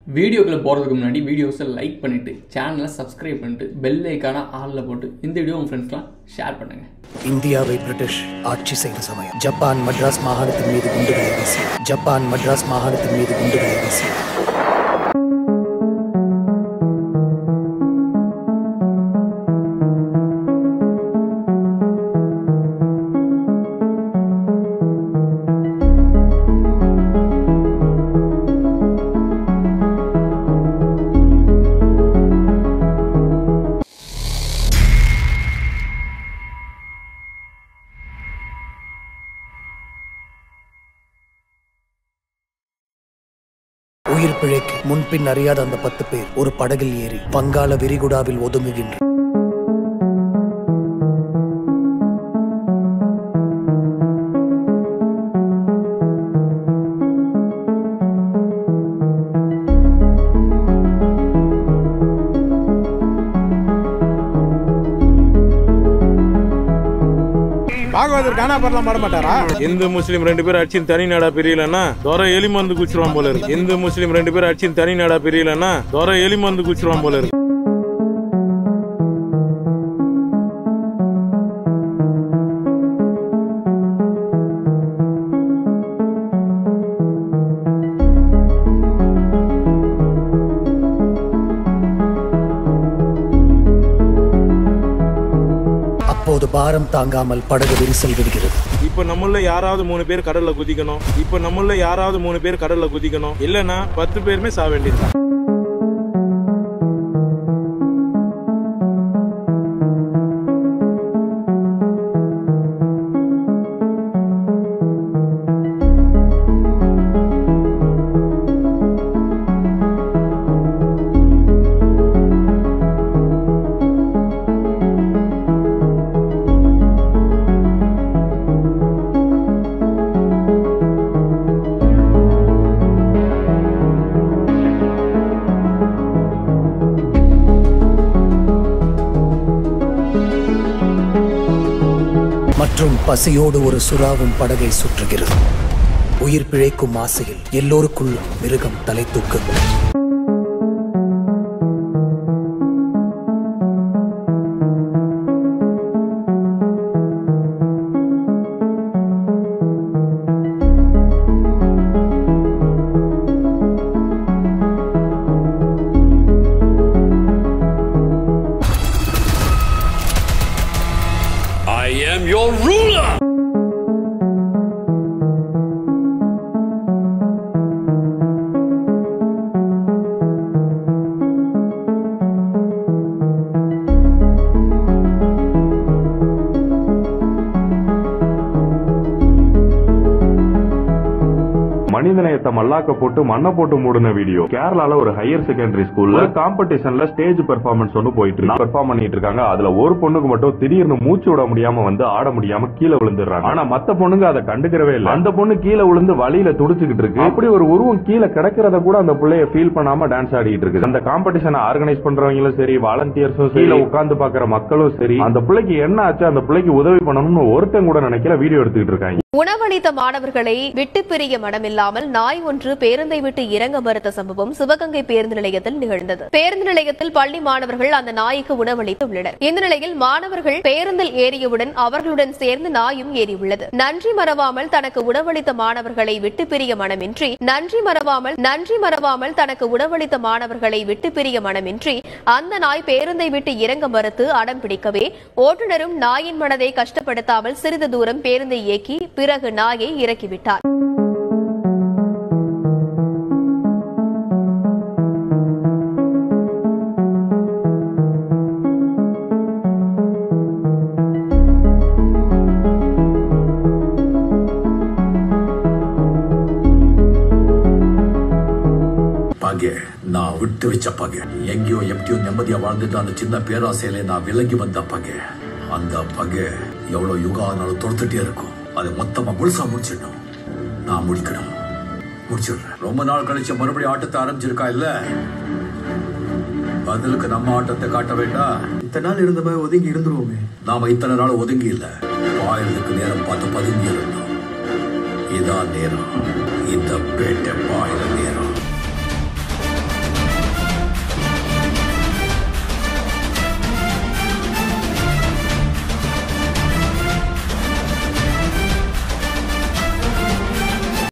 வீடியோக்குள்ள போகிறதுக்கு முன்னாடி வீடியோஸை லைக் பண்ணிவிட்டு சேனலை சப்ஸ்கிரைப் பண்ணிட்டு பெல் ஐக்கான ஆளில் போட்டு இந்த வீடியோ உங்கள் ஃப்ரெண்ட்ஸ்லாம் ஷேர் பண்ணுங்கள் இந்தியாவை பிரிட்டிஷ் ஆட்சி செய்த சமயம் ஜப்பான் மட்ராஸ் மாகாணத்தின் மீது குண்டுகளை வீசி ஜப்பான் மட்ராஸ் மாகாணத்தின் மீது குண்டுகளை வீசி உயிர் பிழைக்கு முன்பின் அறியாத அந்த பத்து பேர் ஒரு படகில் ஏறி வங்காள விரிகுடாவில் ஒதுங்குகின்ற பாகவதர் காணா பரலாம் பாட மாட்டாரா இந்து முஸ்லீம் ரெண்டு பேரும் அடிச்சு தனி நாடா பிரியலன்னா தோர எலி மருந்து குச்சிருவான் போல இருக்கு இந்து முஸ்லீம் ரெண்டு பேரும் அடிச்சு தனி நாடா பிரியலன்னா தோர எலி மருந்து குச்சிருவான் போல இருக்கு அப்போது பாரம் தாங்காமல் படகு விரிசல் விடுகிறது இப்ப நம்மள யாராவது மூணு பேர் கடல்ல குதிக்கணும் இப்ப நம்மள யாராவது மூணு பேர் கடல்ல குதிக்கணும் இல்லனா பத்து பேருமே சாக வேண்டியது மற்றும் பசியோடு ஒரு சுறாவும் படகை சுற்றுகிறது உயிர் பிழைக்கும் ஆசையில் எல்லோருக்குள்ளும் மிருகம் தலை தூக்குகிறது I am your ruler! மனிதநேயத்தை மல்லாக்க போட்டு மண்ணை போட்டு மூடின வீடியோ கேரளால ஒரு ஹையர் செகண்டரி ஸ்கூல்ல காம்படிஷன்ல ஸ்டேஜ் பெர்ஃபார்மன்ஸ் ஒன்னு போயிட்டு இருக்கு பெர்ஃபார்ம் பண்ணிட்டு இருக்காங்க அதுல ஒரு பொண்ணுக்கு மட்டும் திடீர்னு மூச்சு விட முடியாம வந்து ஆட முடியாம கீழே விழுந்துடுறாங்க ஆனா மத்த பொண்ணுங்க அதை கண்டுக்கிறவே இல்லை அந்த பொண்ணு கீழே விழுந்து வழியில துடிச்சுக்கிட்டு இருக்கு அப்படி ஒரு உருவம் கீழே கிடக்கிறத கூட அந்த பிள்ளைய ஃபீல் பண்ணாம டான்ஸ் ஆடிட்டு இருக்கு அந்த காம்படிஷனை ஆர்கனைஸ் பண்றவங்களும் சரி வாலண்டியர்ஸும் சரி கீழே உட்கார்ந்து பாக்குற மக்களும் சரி அந்த பிள்ளைக்கு என்ன ஆச்சு அந்த பிள்ளைக்கு உதவி பண்ணணும்னு ஒருத்தன் கூட நினைக்கல வீடியோ எடுத்துக்கிட்டு இருக்காங்க உணவளித்த மாணவர்களை விட்டு பிரிய மனமில்லாமல் நாய் ஒன்று பேருந்தை விட்டு இறங்க மறுத்த சம்பவம் சிவகங்கை பேருந்து நிலையத்தில் நிகழ்ந்தது பேருந்து நிலையத்தில் பள்ளி மாணவர்கள் அந்த நாய்க்கு உணவளித்து உள்ளனர் இந்த நிலையில் மாணவர்கள் பேருந்தில் ஏறியவுடன் அவர்களுடன் சேர்ந்து நாயும் ஏறியுள்ளது நன்றி மறவாமல் தனக்கு உணவளித்த மாணவர்களை விட்டு பிரிய மனமின்றி நன்றி மறவாமல் நன்றி மறவாமல் தனக்கு உணவளித்த மாணவர்களை விட்டு பிரிய மனமின்றி அந்த நாய் பேருந்தை விட்டு இறங்க மறுத்து அடம் பிடிக்கவே ஓட்டுநரும் நாயின் மனதை கஷ்டப்படுத்தாமல் சிறிது தூரம் பேருந்தை இயக்கி பிறகு நாயை இறக்கிவிட்டார் பகை நான் விட்டு வச்ச பகை எங்கேயோ எப்படியோ நிம்மதியா வாழ்ந்துட்டு அந்த சின்ன பேராசையில நான் விலகி வந்த பகை அந்த பகை எவ்வளவு யுகம் ஆனாலும் தொடுத்துட்டே இருக்கும் அதை மொத்தமா முழுசா முடிச்சிடணும் நான் முடிக்கணும் முடிச்சிடுறேன் ரொம்ப நாள் கழிச்சு மறுபடியும் ஆட்டத்தை ஆரம்பிச்சிருக்கா இல்ல பதிலுக்கு நம்ம ஆட்டத்தை காட்ட வேண்டாம் இத்தனை நாள் இருந்த மாதிரி ஒதுங்கி இருந்துருவோமே நாம இத்தனை நாள் ஒதுங்கி இல்ல பாயறதுக்கு நேரம் பார்த்து பதுங்கி இருந்தோம் இதான் நேரம் இந்த பேட்டை பாயிர நேரம்